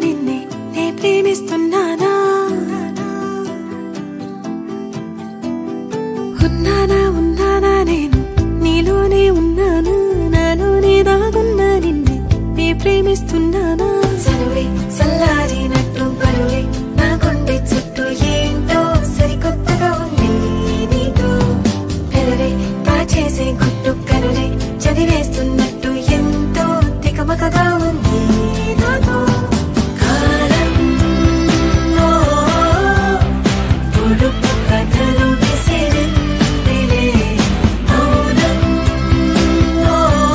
నిన్నే నే ప్రేమిస్తున్నానా ఉన్నానా ఉన్నానా నేను నీలోనే ఉన్నానా నాలోనే దాగున్నా నిన్నే నే ప్రేమిస్తున్నానా సరువే చల్లారినట్టు బరువే నా గుండె చుట్టూ ఏంటో సరికొత్తగా ఉంది నీతో పెదవే దాచేసే గుట్టు కనులే చదివేస్తున్నట్టు ఎంతో తికమకగా ఉంది నాతో కాలం ఓ, పొడుపు కథలు విసిరిందిలే మౌనం ఓ,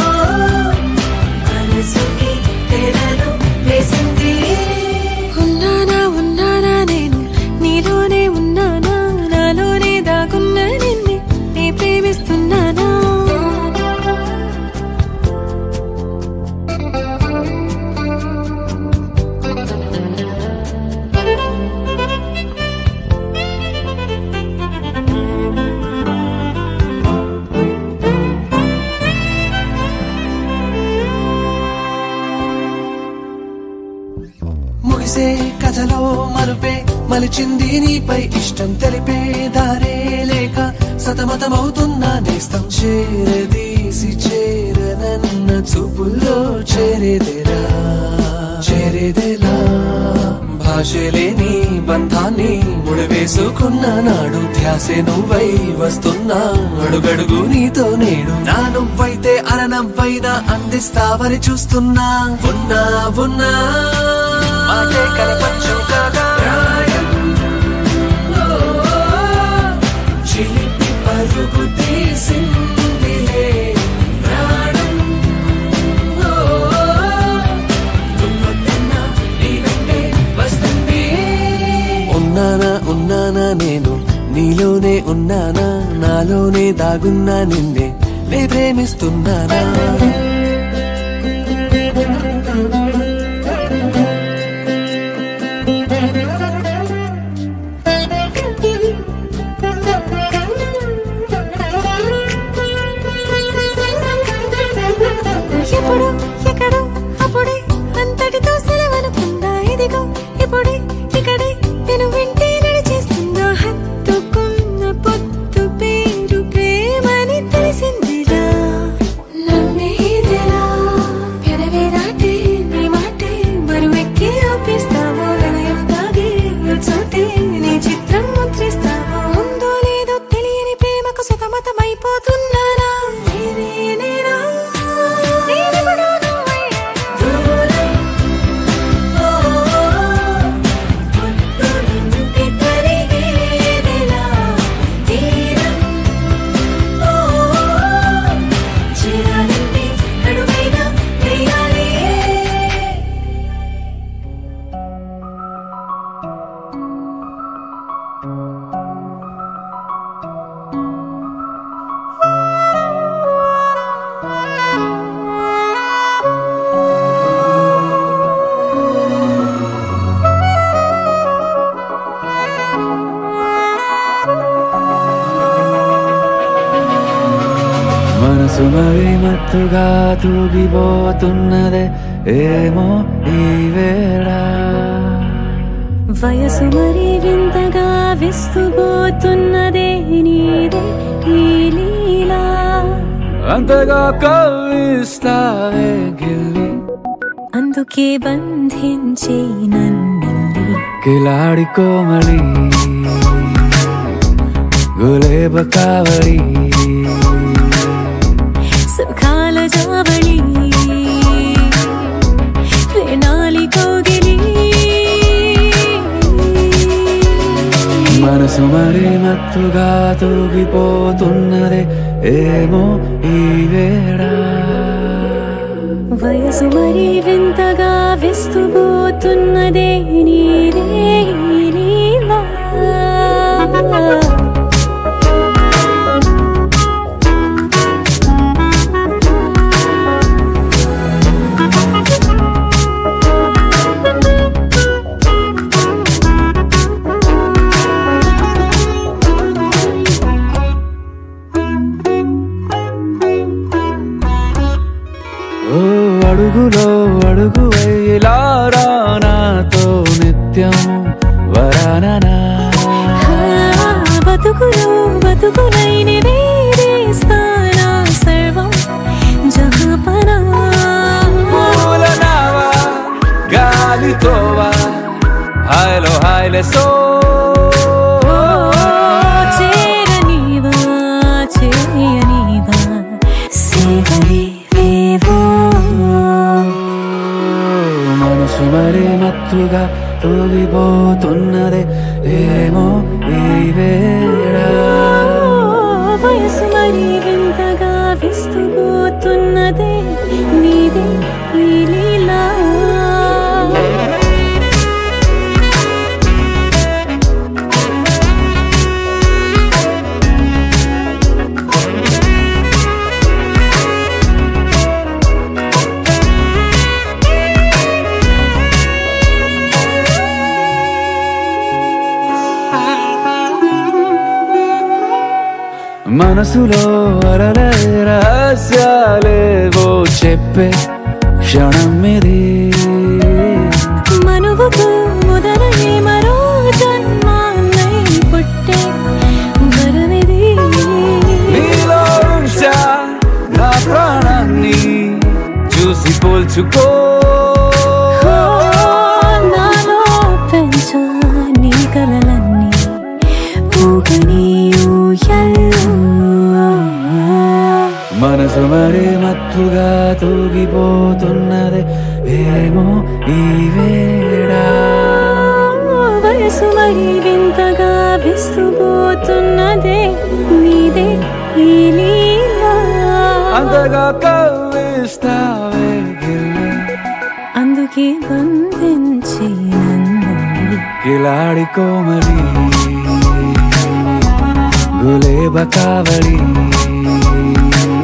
మనసుకి తెరలు వేసింది ఉన్నానా ఉన్నానా నేను నీలోనే ఉన్నానా నాలోనే దాగున్న నిన్నే నే ప్రేమిస్తున్నానా ముగిసే కథలో మలుపే మలిచింది నీపై ఇష్టం తెలిపే దారే లేక సతమతమవుతున్నా నేస్తం చేరదీసి చేరనన్న చూపుల్లో చేరేదేరా చేరేదేలా భాష లేని బంధాన్ని ముడివేసుకున్న నాడు ధ్యాసే నువ్వై వస్తున్నా అడుగడుగు నీతో నేడు నా నువ్వైతే అరనవ్వైనా అందిస్తావని చూస్తున్నా ఉన్నా ఉన్నా మాటే కలపచ్చు కదా ప్రాయం, ఓ, చిలిపి పరుగు తీసిందిలే ప్రాణం, ఓ, నువ్వొద్దన్నా నీ వెంటే వస్తుంది. ఉన్నానా ఉన్నానా నేను నీలోనే ఉన్నానా నాలోనే దాగున్నా నిన్నే నే ప్రేమిస్తున్నానా ఎప్పుడు ఎక్కడో అప్పుడే అంతటితో సెలవనుకుందా ఇదిగో ఇప్పుడే ఇక్కడే నేను వెంటే నడిచేస్తున్నా హత్తుకున్న పొత్తు పేరు ప్రేమని తెలిసిందిరా నమ్మేదిరా పెదవే దాటే నీ మాటే బరువెక్కి ఆపిస్తావో హృదయం తాగే చోటే నీ చిత్రం ముద్రిస్తావో ఉందో లేదో తెలియని ప్రేమకు సతమతమైపోతున్నానా నేనేనేనా? నేనెవడో నువ్వయ్యానా? దూరం, ఓ, పొద్దు నుండి తరిగేదెలా? తీరం, ఓ, చేరాలంటే అడుగైనా వేయాలి మనసు మరి మత్తుగా తూగిపోతున్నదే ఏమో ఈ వేళ వయసు మరి వింతగా విస్తుపోతున్నదే నీదే ఈ లీలా అంతగా కవ్విస్తావే గిల్లి అందుకే బంధించే నన్నిల్లి కిలాడి కోమలి గులేబ కావడి సుఖాల జావళి వేనాలి కోగిలి మనసు మరి మత్తుగా తూగిపోతున్నదే ఏమో ఈ వేళ వయసు మరి వింతగా విస్తుపోతున్నదే నీదే ఈ లీలా ఓ అడుగులో అడుగు వేలారా నాతో నిత్యం వరాననా ఆ, బతుకులు బతుకులైన వేరేస్తానా సర్వం జహాపనా పూల నావా గాలితోవా హాయ్లో హాయ్లే సో చేరనీవా చేయనీవా సేవలేవేవో మనసు మరి మత్తుగా తూగిపోతున్నదే ఏమో ఈ వేళ వయసు మరి వింతగా విస్తుపోతున్నదే నీదే ఈ లీలా మనసులో అరలే రహస్యాలేవో చెప్పే క్షణం ఇది మనువుకు మొదలై మరో జన్మాన్నై పుట్టే వరమిది నీలో ఉంచా నా ప్రాణాన్ని చూసి పోల్చుకో ఓ, నాలో పెంచా నీ కలలన్నీ ఊగని ఊయల్లో మనసు మరి మత్తుగా తూగిపోతున్నది ఏమో ఈ వేళ వయసు మరి వింతగా విస్తుపోతున్నదే నీదే ఈ లీలా అంతగా కవ్విస్తావే గిల్లి అందుకే బంధించి నన్ను కిలాడి కోమలి గులేబ కావలి